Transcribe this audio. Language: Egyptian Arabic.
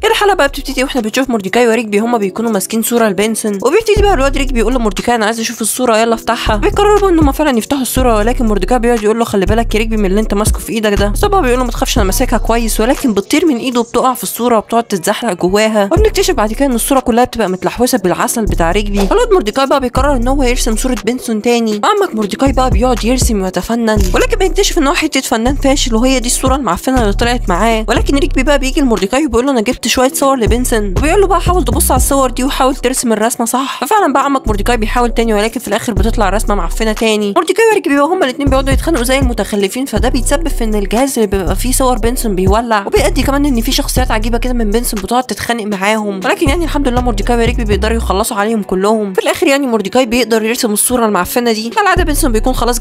الحلقه بقى بتبتدي واحنا بنشوف مordecai وريجبي هما بيكونوا ماسكين صوره لبنسون وبيبتدي بقى الواد ريجبي يقول لمordecai انا عايز اشوف الصوره يلا افتحها بيقرروا بقى ان هما فعلا يفتحوا الصوره ولكن مordecai بيقعد يقول له خلي بالك يا ريجبي من اللي انت ماسكه في ايدك ده بس هو بيقول له ما تخافش انا ماسكها كويس ولكن بتطير من ايده وبتقع في الصوره وبتقعد تتزحلق جواها وبنكتشف بعد كده ان الصوره كلها بتبقى متلحوسه بالعسل بتاع ريجبي الواد مordecai بقى بيقرر ان هو يرسم صوره بنسون تاني عمك مordecai بقى بيقعد يرسم ويتفنن ولكن بيكتشف ان هو حته فنان فاشل وهي دي الصوره المعفنه اللي طلعت معاه ولكن ريجبي بقى بيجي لمordecai وبيقول له انا جبت شويه صور لبنسون وبيقول له بقى حاول تبص على الصور دي وحاول ترسم الرسمه صح ففعلا بقى عمك مordecai بيحاول تاني ولكن في الاخر بتطلع رسمه معفنه تاني مordecai وريجبي بقى هما الاثنين بيقعدوا يتخانقوا زي المتخلفين فده بيتسبب في ان الجهاز اللي بيبقى فيه صور بنسون بيولع وبيأدي كمان ان في شخصيات عجيبه كده من بنسون بتقعد تتخانق معاهم ولكن يعني الحمد لله مordecai وريجبي بيقدروا يخلصوا عليهم كلهم في الاخر يعني مordecai بيقدر يرسم الصوره المعفنه دي كالعاده بنسون بيكون خلاص